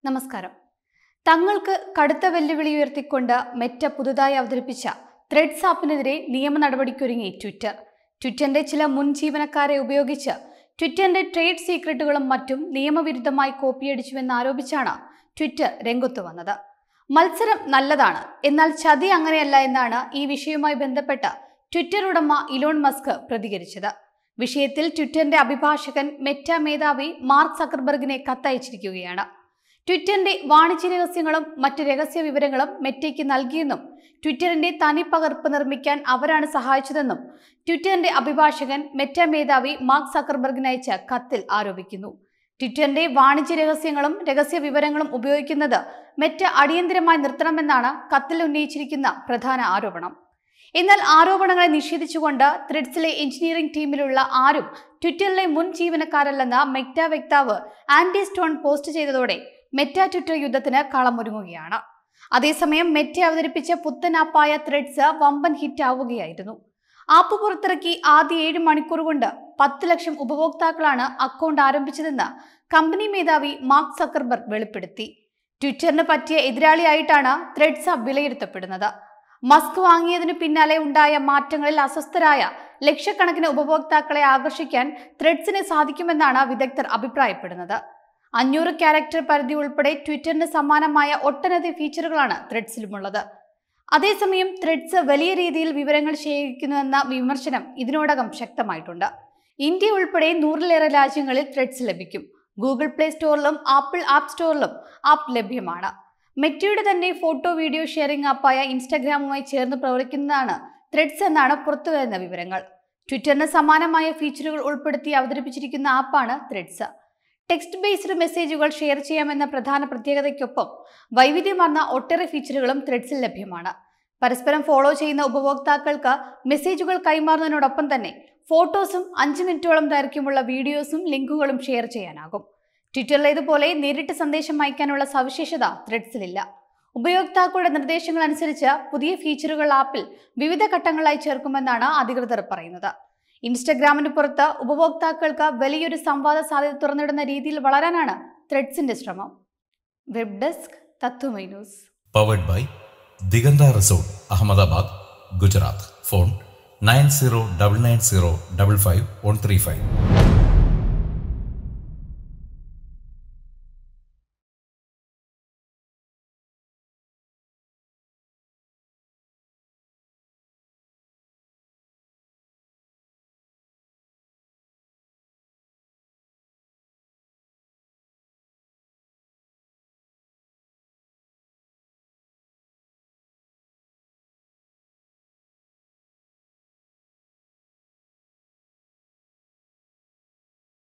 നമസ്കാരം തങ്ങൾക്ക് കടുത്ത വെല്ലുവിളി ഉയർത്തിക്കൊണ്ട് മെറ്റ പുതുതായി അവതരിപ്പിച്ച ത്രെഡ്സ് ആപ്പിനെതിരെ നിയമ നടപടിക്കൊരുങ്ങി ട്വിറ്റർ ട്വിറ്ററിന്റെ ചില മുൻ ജീവനക്കാരെ ഉപയോഗിച്ച് ട്വിറ്ററിന്റെ ട്രേഡ് സീക്രട്ടുകളും മറ്റും നിയമവിരുദ്ധമായി കോപ്പിയടിച്ചുവെന്ന് ആരോപിച്ചാണ് ട്വിറ്റർ രംഗത്തു വന്നത് മത്സരം നല്ലതാണ് എന്നാൽ ചതി അങ്ങനെയല്ല എന്നാണ് ഈ വിഷയവുമായി ബന്ധപ്പെട്ട് ട്വിറ്റർ ഉടമ ഇലോൺ മസ്ക് പ്രതികരിച്ചത് വിഷയത്തിൽ ട്വിറ്ററിന്റെ അഭിഭാഷകൻ മെറ്റ മേധാവി മാർക്ക് സക്കർബർഗിനെ കത്തയച്ചിരിക്കുകയാണ് ട്വിറ്ററിന്റെ വാണിജ്യ രഹസ്യങ്ങളും മറ്റ് രഹസ്യ വിവരങ്ങളും മെറ്റയ്ക്ക് നൽകിയെന്നും ട്വിറ്ററിന്റെ തനിപ്പകർപ്പ് നിർമ്മിക്കാൻ അവരാണ് സഹായിച്ചതെന്നും ട്വിറ്ററിന്റെ അഭിഭാഷകൻ മെറ്റ മേധാവി മാർക്ക് സക്കർബർഗിന് അയച്ച കത്തിൽ ആരോപിക്കുന്നു ട്വിറ്ററിന്റെ വാണിജ്യ രഹസ്യങ്ങളും രഹസ്യ വിവരങ്ങളും ഉപയോഗിക്കുന്നത് മെറ്റ അടിയന്തരമായി നിർത്തണമെന്നാണ് കത്തിൽ ഉന്നയിച്ചിരിക്കുന്ന പ്രധാന ആരോപണം എന്നാൽ ആരോപണങ്ങളെ നിഷേധിച്ചുകൊണ്ട് ത്രെഡ്സിലെ എഞ്ചിനീയറിംഗ് ടീമിലുള്ള ആരും ട്വിറ്ററിലെ മുൻ ജീവനക്കാരല്ലെന്ന മെറ്റ വക്താവ് ആൻഡി സ്റ്റോൺ പോസ്റ്റ് ചെയ്തതോടെ മെറ്റ ട്വിറ്റർ യുദ്ധത്തിന് കളമൊരുങ്ങുകയാണ് അതേസമയം മെറ്റ അവതരിപ്പിച്ച പുത്തൻ ആപ്പായ ത്രെഡ്സ് വമ്പൻ ഹിറ്റ് ആവുകയായിരുന്നു ആപ്പ് പുറത്തിറക്കി ആദ്യ ഏഴ് മണിക്കൂർ കൊണ്ട് പത്ത് ലക്ഷം ഉപഭോക്താക്കളാണ് അക്കൗണ്ട് ആരംഭിച്ചതെന്ന് കമ്പനി മേധാവി മാർക്ക് സക്കർബർഗ് വെളിപ്പെടുത്തി ട്വിറ്ററിന് പറ്റിയ എതിരാളിയായിട്ടാണ് ത്രെഡ്സ് ആപ്പ് വിലയിരുത്തപ്പെടുന്നത് മസ്ക് വാങ്ങിയതിനു പിന്നാലെ ഉണ്ടായ മാറ്റങ്ങളിൽ അസ്വസ്ഥരായ ലക്ഷക്കണക്കിന് ഉപഭോക്താക്കളെ ആകർഷിക്കാൻ ത്രെഡ്സിന് സാധിക്കുമെന്നാണ് വിദഗ്ധർ അഭിപ്രായപ്പെടുന്നത് അഞ്ഞൂറ് ക്യാരക്ടർ പരിധി ഉൾപ്പെടെ ട്വിറ്ററിന് സമാനമായ ഒട്ടനവധി ഫീച്ചറുകളാണ് ത്രെഡ്സിലുമുള്ളത് അതേസമയം ത്രെഡ്സ് വലിയ രീതിയിൽ വിവരങ്ങൾ ശേഖരിക്കുന്നുവെന്ന വിമർശനം ഇതിനോടകം ശക്തമായിട്ടുണ്ട് ഇന്ത്യ ഉൾപ്പെടെ നൂറിലേറെ രാജ്യങ്ങളിൽ ത്രെഡ്സ് ലഭിക്കും ഗൂഗിൾ പ്ലേ സ്റ്റോറിലും ആപ്പിൾ ആപ്പ് സ്റ്റോറിലും ആപ്പ് ലഭ്യമാണ് മെറ്റയുടെ തന്നെ ഫോട്ടോ വീഡിയോ ഷെയറിംഗ് ആപ്പായ ഇൻസ്റ്റാഗ്രാമുമായി ചേർന്ന് പ്രവർത്തിക്കുന്നതാണ് ത്രെഡ്സ് എന്നാണ് പുറത്തുവരുന്ന വിവരങ്ങൾ ട്വിറ്ററിന് സമാനമായ ഫീച്ചറുകൾ ഉൾപ്പെടുത്തി അവതരിപ്പിച്ചിരിക്കുന്ന ആപ്പാണ് ത്രെഡ്സ് ടെക്സ്റ്റ് ബേസ്ഡ് മെസ്സേജുകൾ ഷെയർ ചെയ്യാമെന്ന പ്രധാന പ്രത്യേകതയ്ക്കൊപ്പം വൈവിധ്യമാർന്ന ഒട്ടേറെ ഫീച്ചറുകളും ത്രെഡ്സിൽ ലഭ്യമാണ് പരസ്പരം ഫോളോ ചെയ്യുന്ന ഉപഭോക്താക്കൾക്ക് മെസ്സേജുകൾ കൈമാറുന്നതിനോടൊപ്പം തന്നെ ഫോട്ടോസും അഞ്ച് മിനിറ്റോളം ദൈർഘ്യമുള്ള വീഡിയോസും ലിങ്കുകളും ഷെയർ ചെയ്യാനാകും ട്വിറ്ററിലേതുപോലെ നേരിട്ട് സന്ദേശം അയക്കാനുള്ള സവിശേഷത ത്രെഡ്സിലില്ല ഉപയോക്താക്കളുടെ നിർദ്ദേശങ്ങൾ അനുസരിച്ച് പുതിയ ഫീച്ചറുകൾ ആപ്പിൽ വിവിധ ഘട്ടങ്ങളായി ചേർക്കുമെന്നാണ് അധികൃതർ പറയുന്നത് ഇൻസ്റ്റഗ്രാമിന് പുറത്ത് ഉപഭോക്താക്കൾക്ക് വലിയൊരു സംവാദ സാധ്യത തുറന്നിടുന്ന രീതിയിൽ വളരാനാണ് ത്രെഡ്സിന്റെ ശ്രമം web desk Tatwamayi news powered by Diganta resort Ahmedabad Gujarat phone nine zero double nine zero double five one three five